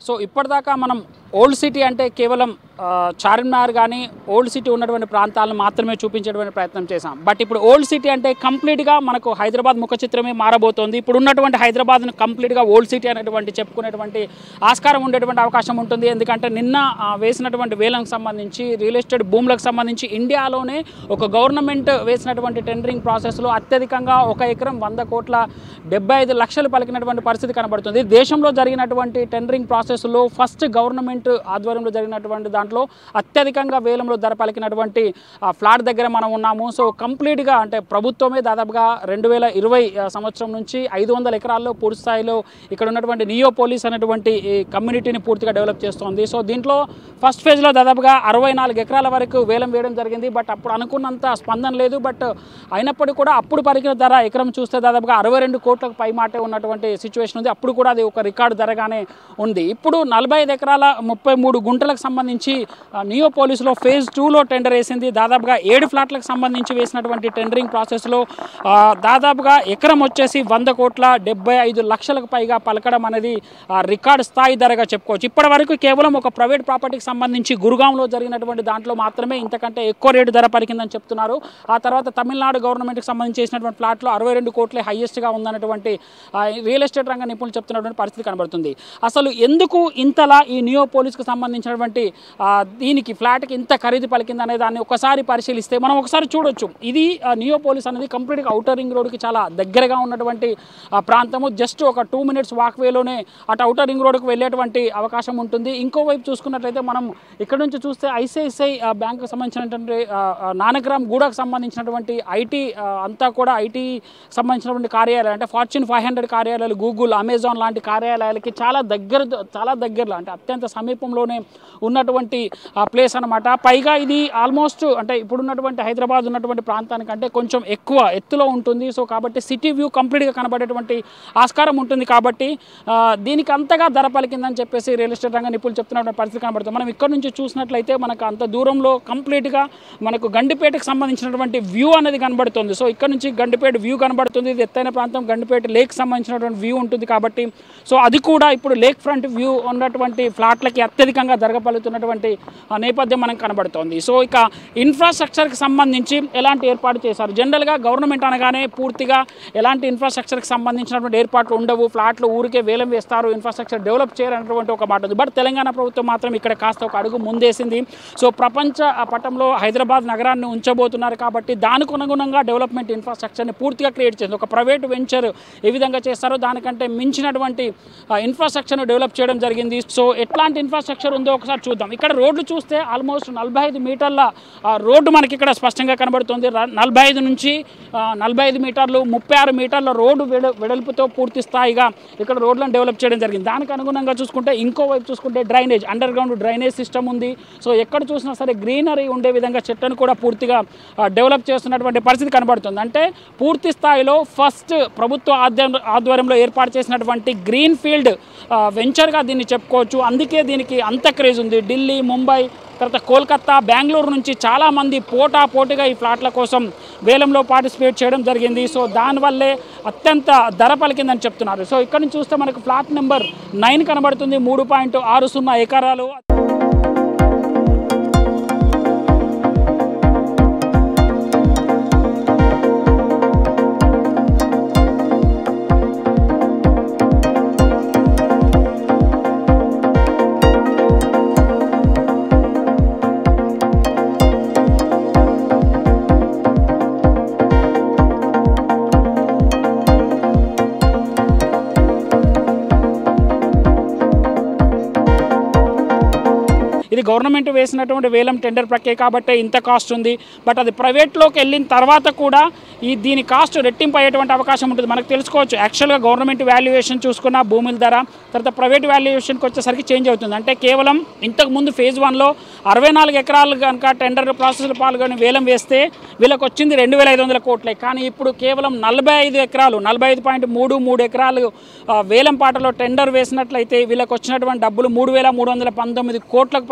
so ఇప్పటిదాకా మనం old city అంటే కేవలం ఆ, చార్మినార్ కానీ ఓల్డ్ సిటీ ఉన్నటువంటి ప్రాంతాలను మాత్రమే చూపించేటువంటి ప్రయత్నం చేశాం బట్ ఇప్పుడు ఓల్డ్ సిటీ అంటే కంప్లీట్గా మనకు హైదరాబాద్ ముఖ చిత్రమే మారబోతోంది ఇప్పుడు ఉన్నటువంటి హైదరాబాద్ను కంప్లీట్గా ఓల్డ్ సిటీ అనేటువంటి చెప్పుకునేటువంటి ఆస్కారం ఉండేటువంటి అవకాశం ఉంటుంది ఎందుకంటే నిన్న ఆ, వేసినటువంటి వేలకు సంబంధించి రియల్ ఎస్టేట్ భూములకు సంబంధించి ఇండియాలోనే ఒక గవర్నమెంట్ వేసినటువంటి టెండరింగ్ ప్రాసెస్లో అత్యధికంగా ఒక ఎకరం వంద కోట్ల డెబ్బై ఐదు లక్షలు పలికినటువంటి పరిస్థితి కనబడుతుంది దేశంలో జరిగినటువంటి టెండరింగ్ ప్రాసెస్లో ఫస్ట్ గవర్నమెంట్ ఆధ్వర్యంలో జరిగినటువంటి దాంట్లో అత్యధికంగా వేలంలో ధర పలికినటువంటి ఆ ఫ్లాట్ దగ్గర మనం ఉన్నాము సో కంప్లీట్గా అంటే ప్రభుత్వమే దాదాపుగా రెండు వేల ఇరవై సంవత్సరం నుంచి ఐదు వందల ఎకరాల్లో పూర్తి స్థాయిలో ఇక్కడ ఉన్నటువంటి నియోపోలిస్ అనేటువంటి ఈ కమ్యూనిటీని పూర్తిగా డెవలప్ చేస్తోంది సో దీంట్లో ఫస్ట్ ఫేజ్లో దాదాపుగా అరవై నాలుగు ఎకరాల వరకు వేలం వేయడం జరిగింది బట్ అప్పుడు అనుకున్నంత స్పందన లేదు బట్ అయినప్పటికీ కూడా అప్పుడు పలికిన ధర ఎకరం చూస్తే దాదాపుగా అరవై రెండు కోట్లకు పై మాటే ఉన్నటువంటి సిచ్యువేషన్ ఉంది అప్పుడు కూడా అది ఒక రికార్డు ధరగానే ఉంది ఇప్పుడు నలభై ఐదు ఎకరాల ముప్పై మూడు గుంటలకు సంబంధించి ఆ, నియో పోలీసులో ఫేజ్ టూలో టెండర్ వేసింది దాదాపుగా ఏడు ఫ్లాట్లకు సంబంధించి వేసినటువంటి టెండరింగ్ ప్రాసెస్లో ఆ, దాదాపుగా ఎకరం వచ్చేసి వంద కోట్ల డెబ్బై ఐదు లక్షలకు పైగా పలకడం అనేది ఆ, రికార్డ్ స్థాయి ధరగా చెప్పుకోవచ్చు ఇప్పటి వరకు కేవలం ఒక ప్రైవేట్ ప్రాపర్టీకి సంబంధించి గురుగాంలో జరిగినటువంటి దాంట్లో మాత్రమే ఇంతకంటే ఎక్కువ రేటు ధర పలికిందని చెప్తున్నారు ఆ తర్వాత తమిళనాడు గవర్నమెంట్కి సంబంధించి చేసినటువంటి ఫ్లాట్లో అరవై రెండు కోట్లే హైయెస్ట్గా ఉందన్నటువంటి ఆ, రియల్ ఎస్టేట్ రంగ నిపుణులు చెప్తున్నటువంటి పరిస్థితి కనబడుతుంది అసలు ఎందుకు ఇంతలా ఈ నియో పోలీస్కి సంబంధించినటువంటి ఆ, దీనికి ఫ్లాట్కి ఇంత ఖరీదు పలికింది అనే దాన్ని ఒకసారి పరిశీలిస్తే మనం ఒకసారి చూడొచ్చు ఇది ఆ, నియో పోలీస్ అనేది కంప్లీట్గా అవుటర్ రింగ్ రోడ్కి చాలా దగ్గరగా ఉన్నటువంటి ఆ, ప్రాంతము జస్ట్ ఒక టూ మినిట్స్ వాక్ వేలోనే అటు అవుటర్ రింగ్ రోడ్కి వెళ్ళేటువంటి అవకాశం ఉంటుంది ఇంకోవైపు చూసుకున్నట్లయితే మనం ఇక్కడ నుంచి చూస్తే ఐసిఐసిఐ బ్యాంకుకి సంబంధించినటువంటి ఆ, ఆ, నానగ్రామ్ గూడకు సంబంధించినటువంటి ఐటీ అంతా కూడా ఐటీ సంబంధించినటువంటి కార్యాలయాలు అంటే ఫార్చ్యూన్ ఫైవ్ హండ్రెడ్ కార్యాలయాలు గూగుల్ అమెజాన్ లాంటి కార్యాలయాలకి చాలా దగ్గర చాలా దగ్గరలో అంటే అత్యంత సమీపంలోనే ఉన్నటువంటి ప్లేస్ అనమాట పైగా ఇది ఆల్మోస్ట్ అంటే ఇప్పుడున్నటువంటి హైదరాబాద్ ఉన్నటువంటి ప్రాంతానికంటే కొంచెం ఎక్కువ ఎత్తులో ఉంటుంది సో కాబట్టి సిటీ వ్యూ కంప్లీట్గా కనబడేటువంటి ఆస్కారం ఉంటుంది కాబట్టి ఆ, దీనికి అంతగా ధర పలికిందని చెప్పేసి రియల్ ఎస్టేట్ రంగ నిపుణులు చెప్తున్నటువంటి పరిస్థితి కనబడుతుంది మనం ఇక్కడ నుంచి చూసినట్లయితే మనకు అంత దూరంలో కంప్లీట్గా మనకు గండిపేటకు సంబంధించినటువంటి వ్యూ అనేది కనబడుతుంది సో ఇక్కడ నుంచి గండిపేట వ్యూ కనబడుతుంది ఇది ఎత్తైన ప్రాంతం గండిపేట లేక్ సంబంధించినటువంటి వ్యూ ఉంటుంది కాబట్టి సో అది కూడా ఇప్పుడు లేక్ ఫ్రంట్ వ్యూ ఉన్నటువంటి ఫ్లాట్లకి అత్యధికంగా జరగపలుతున్నటువంటి ఆ నేపథ్యం మనకు కనబడుతోంది సో ఇక ఇన్ఫ్రాస్ట్రక్చర్కి సంబంధించి ఎలాంటి ఏర్పాటు చేశారు జనరల్గా గవర్నమెంట్ అనగానే పూర్తిగా ఎలాంటి ఇన్ఫ్రాస్ట్రక్చర్కి సంబంధించినటువంటి ఏర్పాట్లు ఉండవు ఫ్లాట్లు ఊరికే వేలం వేస్తారు ఇన్ఫ్రాస్ట్రక్చర్ డెవలప్ చేయాలన్నటువంటి ఒక మాట ఉంది బట్ తెలంగాణ ప్రభుత్వం మాత్రం ఇక్కడ కాస్త ఒక అడుగు ముందేసింది సో ప్రపంచ పటంలో హైదరాబాద్ నగరాన్ని ఉంచబోతున్నారు కాబట్టి దానికి అనుగుణంగా డెవలప్మెంట్ ఇన్ఫ్రాస్ట్రక్చర్ని పూర్తిగా క్రియేట్ చేసింది ఒక ప్రైవేట్ వెంచర్ ఏ విధంగా చేస్తారో దానికంటే మించినటువంటి ఇన్ఫ్రాస్ట్రక్చర్ను డెవలప్ చేయడం జరిగింది సో ఎట్లాంటి ఇన్ఫ్రాస్ట్రక్చర్ ఉందో ఒకసారి చూద్దాం ఇక్కడ రోడ్లు చూస్తే ఆల్మోస్ట్ నలభై ఐదు మీటర్ల ఆ, రోడ్డు మనకి ఇక్కడ స్పష్టంగా కనబడుతుంది ర- నలభై ఐదు నుంచి ఆ, నలభై ఐదు మీటర్లు ముప్పై ఆరు మీటర్ల రోడ్డు వెడ వెడల్పుతో పూర్తి స్థాయిగా ఇక్కడ రోడ్లను డెవలప్ చేయడం జరిగింది దానికి అనుగుణంగా చూసుకుంటే ఇంకో వైపు చూసుకుంటే drainage underground drainage system ఉంది సో ఎక్కడ చూసినా సరే గ్రీనరీ ఉండే విధంగా చెట్లను కూడా పూర్తిగా ఆ, డెవలప్ చేస్తున్నటువంటి పరిస్థితి కనబడుతుంది అంటే పూర్తి స్థాయిలో ఫస్ట్ ప్రభుత్వ ఆధ్వర్యం ఆధ్వర్యంలో ఏర్పాటు చేసినటువంటి గ్రీన్ ఫీల్డ్ ఆ, వెంచర్గా దీన్ని చెప్పుకోవచ్చు అందుకే దీనికి అంత క్రేజ్ ఉంది ఢిల్లీ ముంబై తర్వాత కోల్కత్తా బెంగళూరు నుంచి చాలామంది పోటా పోటీగా ఈ ఫ్లాట్ల కోసం వేలంలో పార్టిసిపేట్ చేయడం జరిగింది సో దానివల్లే అత్యంత ధర పలికిందని చెప్తున్నారు సో ఇక్కడ నుంచి చూస్తే మనకు ఫ్లాట్ నెంబర్ నైన్ కనబడుతుంది మూడు పాయింట్ ఆరు సున్నా ఎకరాలు ఇది గవర్నమెంట్ వేసినటువంటి వేలం టెండర్ ప్రక్రియ కాబట్టి ఇంత కాస్ట్ ఉంది బట్ అది ప్రైవేట్లోకి వెళ్ళిన తర్వాత కూడా ఈ దీని కాస్ట్ రెట్టింపు అయ్యేటువంటి అవకాశం ఉంటుంది మనకు తెలుసుకోవచ్చు యాక్చువల్గా గవర్నమెంట్ వాల్యుయేషన్ చూసుకున్న భూముల ధర తర్వాత ప్రైవేట్ వాల్యుయేషన్కి వచ్చేసరికి చేంజ్ అవుతుంది అంటే కేవలం ఇంతకు ముందు ఫేజ్ వన్లో అరవై నాలుగు ఎకరాలు కనుక టెండర్ ప్రాసెస్లో పాల్గొని వేలం వేస్తే వీళ్ళకి వచ్చింది రెండు వేల ఐదు వందల కోట్లే కానీ ఇప్పుడు కేవలం నలభై ఐదు ఎకరాలు నలభై ఐదు పాయింట్ మూడు మూడు ఎకరాలు ఆ, వేలం పాటలో టెండర్ వేసినట్లయితే వీళ్ళకి వచ్చినటువంటి డబ్బులు మూడు వేల మూడు వందల పంతొమ్మిది కోట్లకు పైగా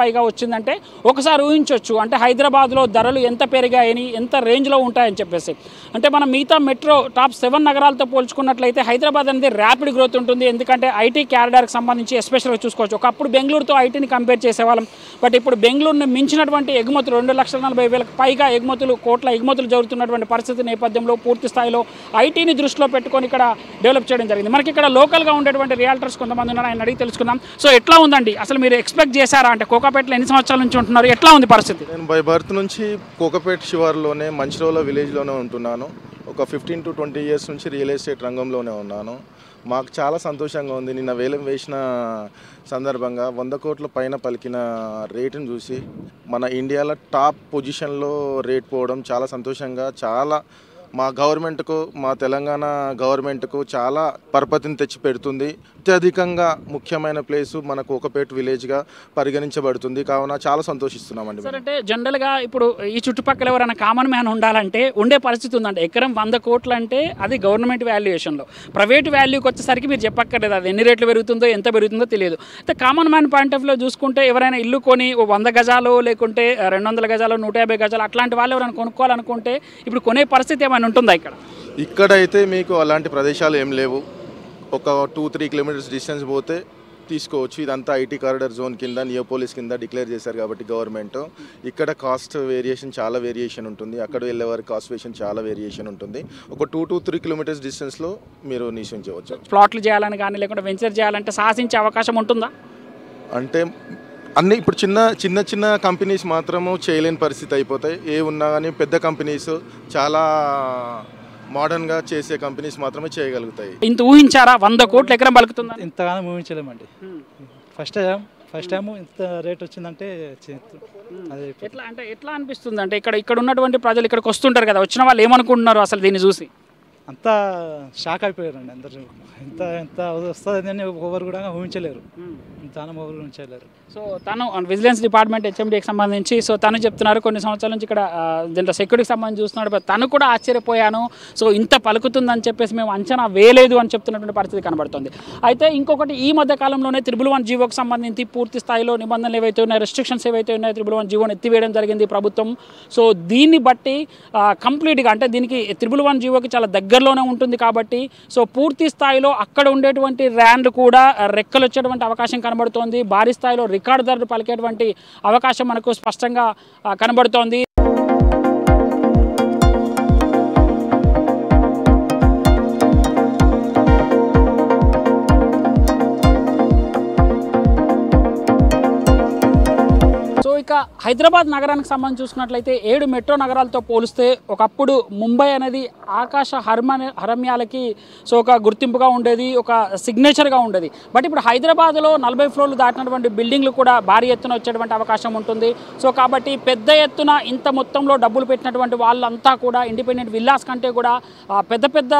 పైగా వచ్చిందంటే ఒకసారి ఊహించవచ్చు అంటే హైదరాబాద్లో ధరలు ఎంత పెరిగాయని ఎంత రేంజ్లో ఉంటాయని చెప్పేసి అంటే మనం మిగతా మెట్రో టాప్ సెవెన్ నగరాలతో పోల్చుకున్నట్లయితే హైదరాబాద్ అనేది ర్యాపిడ్ గ్రోత్ ఉంటుంది ఎందుకంటే ఐటీ క్యారిడార్కి సంబంధించి ఎస్పెషల్గా చూసుకోవచ్చు ఒకప్పుడు బెంగళూరుతో ఐటీని కంపేర్ చేసేవాళ్ళం బట్ ఇప్పుడు బెంగళూరుని మించినటువంటి ఎగుమతులు రెండు లక్షల నలభై వేలకు పైగా ఎగుమతులు కోట్ల ఎగుమతులు జరుగుతున్నటువంటి పరిస్థితి నేపథ్యంలో పూర్తి స్థాయిలో ఐటీని దృష్టిలో పెట్టుకొని ఇక్కడ డెవలప్ చేయడం జరిగింది మనకి ఇక్కడ లోకల్గా ఉండేటువంటి రియాల్టర్స్ కొంతమంది ఉన్నారు ఆయన అడిగి తెలుసుకుందాం సో ఎట్లా ఉందండి అసలు మీరు ఎక్స్పెక్ట్ చేశారా అంటే కోకాపేటలో ఎన్ని సంవత్సరాల నుంచి ఉంటున్నారు ఎట్లా ఉంది పరిస్థితి నేను బై బర్త్ నుంచి కోకపేట్ శివార్లోనే మంచిరోల విలేజ్లోనే ఉంటున్నాను ఒక ఫిఫ్టీన్ టు ట్వంటీ ఇయర్స్ నుంచి రియల్ ఎస్టేట్ రంగంలోనే ఉన్నాను మాకు చాలా సంతోషంగా ఉంది నిన్న వేలం వేసిన సందర్భంగా వంద కోట్ల పైన పలికిన రేటును చూసి మన ఇండియాలో టాప్ పొజిషన్లో రేట్ పోవడం చాలా సంతోషంగా చాలా మా గవర్నమెంట్కు మా తెలంగాణ గవర్నమెంట్కు చాలా పరపతిని తెచ్చి పెడుతుంది అత్యధికంగా ముఖ్యమైన ప్లేసు మన కోకపేట విలేజ్గా పరిగణించబడుతుంది కావున చాలా సంతోషిస్తున్నామండి సార్ అంటే జనరల్గా ఇప్పుడు ఈ చుట్టుపక్కల ఎవరైనా కామన్ మ్యాన్ ఉండాలంటే ఉండే పరిస్థితి ఉందంటే ఎకరం వంద కోట్లు అంటే అది గవర్నమెంట్ వాల్యుయేషన్లో ప్రైవేట్ వాల్యూకి వచ్చేసరికి మీరు చెప్పక్కర్లేదు అది ఎన్ని రేట్లు పెరుగుతుందో ఎంత పెరుగుతుందో తెలియదు అయితే కామన్ మ్యాన్ పాయింట్ ఆఫ్ లో చూసుకుంటే ఎవరైనా ఇల్లు కొని ఓ వంద గజాలు లేకుంటే రెండు వందల గజాలు నూట యాభై గజాలు అట్లాంటి వాళ్ళు ఎవరైనా కొనుక్కోవాలనుకుంటే ఇప్పుడు కొనే పరిస్థితి ఏమైనా ఉంటుందా ఇక్కడ ఇక్కడైతే మీకు అలాంటి ప్రదేశాలు ఏం లేవు ఒక టూ త్రీ కిలోమీటర్స్ డిస్టెన్స్ పోతే తీసుకోవచ్చు ఇదంతా ఐటీ కారిడార్ జోన్ కింద నియోపోలిస్ కింద డిక్లేర్ చేశారు కాబట్టి గవర్నమెంట్ ఇక్కడ కాస్ట్ వేరియేషన్ చాలా వేరియేషన్ ఉంటుంది అక్కడ వెళ్ళే వారి కాస్ట్ వేరియేషన్ చాలా వేరియేషన్ ఉంటుంది ఒక టూ టు త్రీ కిలోమీటర్స్ డిస్టెన్స్లో మీరు నివసించవచ్చు ప్లాట్లు చేయాలని కానీ లేకుంటే వెంచర్ చేయాలంటే సాహసించే అవకాశం ఉంటుందా అంటే అన్ని ఇప్పుడు చిన్న చిన్న చిన్న కంపెనీస్ మాత్రము చేయలేని పరిస్థితి అయిపోతాయి ఏ ఉన్నా కానీ పెద్ద కంపెనీస్ చాలా మోడర్న్గా చేసే కంపెనీస్ మాత్రమే చేయగలుగుతాయి ఇంత ఊహించారా వంద కోట్లు ఎకరం పలుకుతుందా ఇంతగానో ఊహించలేమండి ఫస్ట్ టైం ఫస్ట్ టైం ఇంత రేట్ వచ్చిందంటే చే- అది ఎట్లా అంటే ఎట్లా అనిపిస్తుంది అంటే ఇక్కడ ఇక్కడ ఉన్నటువంటి ప్రజలు ఇక్కడికి వస్తుంటారు కదా వచ్చిన వాళ్ళు ఏమనుకుంటున్నారు అసలు దీన్ని చూసి అంతా షాక్ అయిపోయారండి అందరు ఇంత ఎంత వస్తుందని ఎవరు కూడా ఊహించలేరు చాలా ఎవరు ఊహించలేరు సో తను విజిలెన్స్ డిపార్ట్మెంట్ హెచ్ఎండికి సంబంధించి సో తను చెప్తున్నారు కొన్ని సంవత్సరాల నుంచి ఇక్కడ ఆ, దీంట్లో సెక్యూరిటీకి సంబంధించి చూస్తున్నాడు but తను కూడా ఆశ్చర్యపోయాను సో ఇంత పలుకుతుందని చెప్పేసి మేము అంచనా వేయలేదు అని చెప్తున్నటువంటి పరిస్థితి కనబడుతుంది అయితే ఇంకొకటి ఈ మధ్య కాలంలోనే త్రిబుల్ వన్ జీవోకి సంబంధించి పూర్తి స్థాయిలో నిబంధనలు ఏవైతే ఉన్నాయో రెస్ట్రిక్షన్స్ ఏవైతే ఉన్నాయో త్రిబుల్ వన్ జీవోని ఎత్తివేయడం జరిగింది ప్రభుత్వం సో దీన్ని బట్టి కంప్లీట్గా అంటే దీనికి త్రిబుల్ వన్ జీవోకి చాలా దగ్గరలోనే ఉంటుంది కాబట్టి సో పూర్తి స్థాయిలో అక్కడ ఉండేటువంటి ర్యాండ్ కూడా ఆ, రెక్కలు వచ్చేటువంటి అవకాశం కనబడుతోంది భారీ స్థాయిలో రికార్డు ధరలు పలికేటువంటి అవకాశం మనకు స్పష్టంగా ఆ, కనబడుతోంది సో ఇక హైదరాబాద్ నగరానికి సంబంధించి చూసుకున్నట్లయితే ఏడు మెట్రో నగరాలతో పోలిస్తే ఒకప్పుడు ముంబై అనేది ఆకాశ హర్మ హరమ్యాలకి సో ఒక గుర్తింపుగా ఉండేది ఒక సిగ్నేచర్గా ఉండేది బట్ ఇప్పుడు హైదరాబాద్లో నలభై ఫ్లోర్లు దాటినటువంటి బిల్డింగ్లు కూడా భారీ ఎత్తున వచ్చేటువంటి అవకాశం ఉంటుంది సో కాబట్టి పెద్ద ఎత్తున ఇంత మొత్తంలో డబ్బులు పెట్టినటువంటి వాళ్ళంతా కూడా ఇండిపెండెంట్ విల్లాస్ కంటే కూడా ఆ, పెద్ద పెద్ద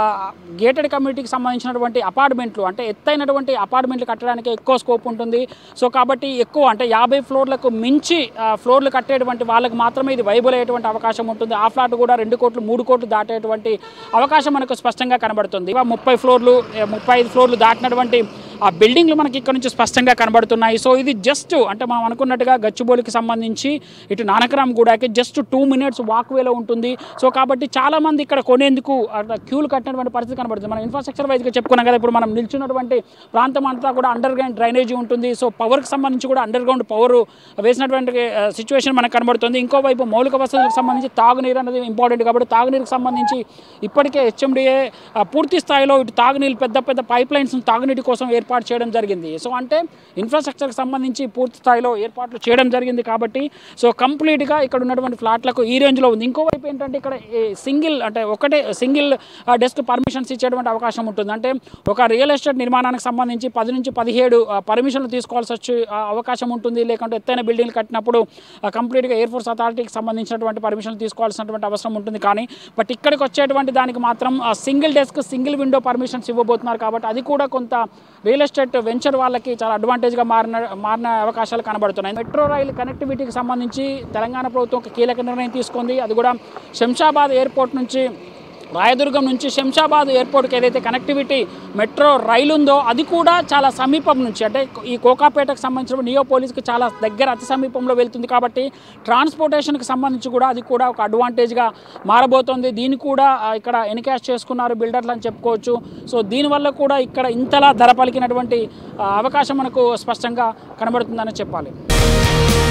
గేటెడ్ కమ్యూనిటీకి సంబంధించినటువంటి అపార్ట్మెంట్లు అంటే ఎత్తైనటువంటి అపార్ట్మెంట్లు కట్టడానికి ఎక్కువ స్కోప్ ఉంటుంది సో కాబట్టి ఎక్కువ అంటే యాభై ఫ్లోర్లకు మించి ఆ, ఫ్లోర్లు కట్టేటువంటి వాళ్ళకి మాత్రమే ఇది వైబుల్ అయ్యేటువంటి అవకాశం ఉంటుంది ఆ ఫ్లాట్ కూడా రెండు కోట్లు మూడు కోట్లు దాటేటువంటి అవకాశం మనకు స్పష్టంగా కనబడుతుంది ఇవా ముప్పై ఫ్లోర్లు ఏ, ముప్పై ఐదు ఫ్లోర్లు దాటినటువంటి ఆ బిల్డింగ్లు మనకి ఇక్కడ నుంచి స్పష్టంగా కనబడుతున్నాయి సో ఇది జస్ట్ అంటే మనం అనుకున్నట్టుగా గచ్చిబౌలికి సంబంధించి ఇటు నానకరామ్ గూడాకి జస్ట్ టూ మినిట్స్ వాక్ వేలో ఉంటుంది సో కాబట్టి చాలా మంది ఇక్కడ కొనేందుకు అట్లా క్యూలు కట్టినటువంటి పరిస్థితి కనబడుతుంది మనం ఇన్ఫ్రాస్ట్రక్చర్ వైజ్గా చెప్పుకున్నాం కదా ఇప్పుడు మనం నిల్చున్నటువంటి ప్రాంతం అంతా కూడా అండర్ గ్రౌండ్ డ్రైనేజీ ఉంటుంది సో పవర్కి సంబంధించి కూడా అండర్ గ్రౌండ్ పవర్ వేసినటువంటి సిచ్యువేషన్ మనకు కనబడుతుంది ఇంకోవైపు మౌలిక వసతులకు సంబంధించి తాగునీరు అనేది ఇంపార్టెంట్ కాబట్టి తాగునీరుకి సంబంధించి ఇప్పటికే హెచ్ఎండిఏ పూర్తి స్థాయిలో ఇటు తాగునీరు పెద్ద పెద్ద పైప్ లైన్స్ తాగునీటి కోసం ఏర్పాటు చేయడం జరిగింది సో అంటే ఇన్ఫ్రాస్ట్రక్చర్కి సంబంధించి పూర్తి స్థాయిలో ఏర్పాట్లు చేయడం జరిగింది కాబట్టి సో కంప్లీట్గా ఇక్కడ ఉన్నటువంటి ఫ్లాట్లకు ఈ రేంజ్లో ఉంది ఇంకోవైపు ఏంటంటే ఇక్కడ సింగిల్ అంటే ఒకటే సింగిల్ డెస్క్ పర్మిషన్స్ ఇచ్చేటువంటి అవకాశం ఉంటుంది అంటే ఒక రియల్ ఎస్టేట్ నిర్మాణానికి సంబంధించి పది నుంచి పదిహేడు పర్మిషన్లు తీసుకోవాల్సి వచ్చే ఆ, అవకాశం ఉంటుంది లేకుంటే ఎత్తైన బిల్డింగ్లు కట్టినప్పుడు కంప్లీట్గా ఎయిర్ ఫోర్స్ అథారిటీకి సంబంధించినటువంటి పర్మిషన్లు తీసుకోవాల్సినటువంటి అవసరం ఉంటుంది కానీ బట్ ఇక్కడికి వచ్చేటువంటి దానికి మాత్రం single desk single window permissions ఇవ్వబోతున్నారు కాబట్టి అది కూడా కొంత రియల్ ఎస్టేట్ వెంచర్ వాళ్ళకి చాలా అడ్వాంటేజ్గా మారిన మారిన అవకాశాలు కనబడుతున్నాయి మెట్రో రైలు కనెక్టివిటీకి సంబంధించి తెలంగాణ ప్రభుత్వం ఒక కీలక నిర్ణయం తీసుకుంది అది కూడా శంషాబాద్ ఎయిర్పోర్ట్ నుంచి రాయదుర్గం నుంచి శంషాబాద్ ఎయిర్పోర్ట్కి ఏదైతే కనెక్టివిటీ మెట్రో రైలు ఉందో అది కూడా చాలా సమీపం నుంచి అంటే ఈ కోకాపేటకు సంబంధించిన నియోపోలిస్కి చాలా దగ్గర అతి సమీపంలో వెళ్తుంది కాబట్టి ట్రాన్స్పోర్టేషన్కి సంబంధించి కూడా అది కూడా ఒక అడ్వాంటేజ్గా మారబోతోంది దీన్ని కూడా ఆ, ఇక్కడ ఎన్కాష్ చేసుకున్నారు బిల్డర్లు అని చెప్పుకోవచ్చు సో దీనివల్ల కూడా ఇక్కడ ఇంతలా ధర పలికినటువంటి ఆ, అవకాశం మనకు స్పష్టంగా కనబడుతుందని చెప్పాలి